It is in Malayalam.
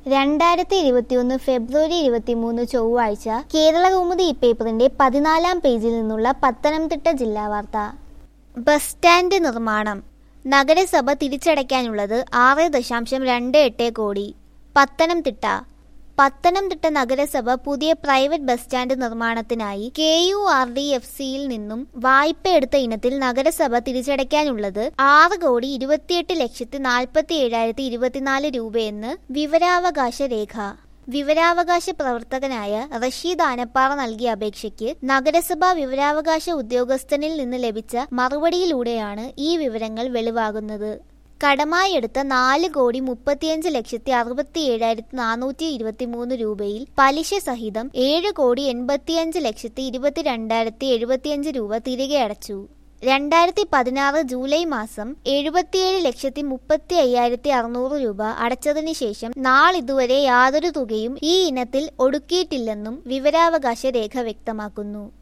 രണ്ടായിരത്തി ഇരുപത്തിയൊന്ന് ഫെബ്രുവരി ഇരുപത്തിമൂന്ന് ചൊവ്വാഴ്ച കേരള കൗമുദി ഈ പേപ്പറിന്റെ പതിനാലാം പേജിൽ നിന്നുള്ള പത്തനംതിട്ട ജില്ലാ വാർത്ത ബസ് സ്റ്റാൻഡ് നിർമ്മാണം നഗരസഭ തിരിച്ചടയ്ക്കാനുള്ളത് ആറ് ദശാംശം രണ്ട് എട്ട് കോടി പത്തനംതിട്ട പത്തനംതിട്ട നഗരസഭ പുതിയ പ്രൈവറ്റ് ബസ് സ്റ്റാൻഡ് നിർമ്മാണത്തിനായി K U R D F സിയിൽ നിന്നും വായ്പ എടുത്ത ഇനത്തിൽ നഗരസഭ തിരിച്ചടയ്ക്കാനുള്ളത് ആറ് കോടി ഇരുപത്തിയെട്ട് ലക്ഷത്തി നാൽപ്പത്തി ഏഴായിരത്തി ഇരുപത്തിനാല് രൂപയെന്ന് വിവരാവകാശ രേഖ വിവരാവകാശ പ്രവർത്തകനായ റഷീദ് ആനപ്പാറ നൽകിയ അപേക്ഷയ്ക്ക് നഗരസഭാ വിവരാവകാശ ഉദ്യോഗസ്ഥനിൽ നിന്ന് ലഭിച്ച മറുപടിയിലൂടെയാണ് ഈ വിവരങ്ങൾ വെളിവാകുന്നത് കടമായി എടുത്ത നാല് കോടി മുപ്പത്തിയഞ്ച് ലക്ഷത്തി അറുപത്തി ഏഴായിരത്തി നാനൂറ്റി ഇരുപത്തി മൂന്ന് രൂപയിൽ പലിശ സഹിതം ഏഴ് കോടി എൺപത്തിയഞ്ച് ലക്ഷത്തി ഇരുപത്തിരണ്ടായിരത്തി എഴുപത്തിയഞ്ച് രൂപ തിരികെ അടച്ചു രണ്ടായിരത്തി പതിനാറ് ജൂലൈ മാസം എഴുപത്തിയേഴ് ലക്ഷത്തി മുപ്പത്തി അയ്യായിരത്തി അറുന്നൂറ് രൂപ അടച്ചതിനു ശേഷം നാളിതുവരെ യാതൊരു തുകയും ഈ ഇനത്തിൽ ഒടുക്കിയിട്ടില്ലെന്നും വിവരാവകാശ രേഖ വ്യക്തമാക്കുന്നു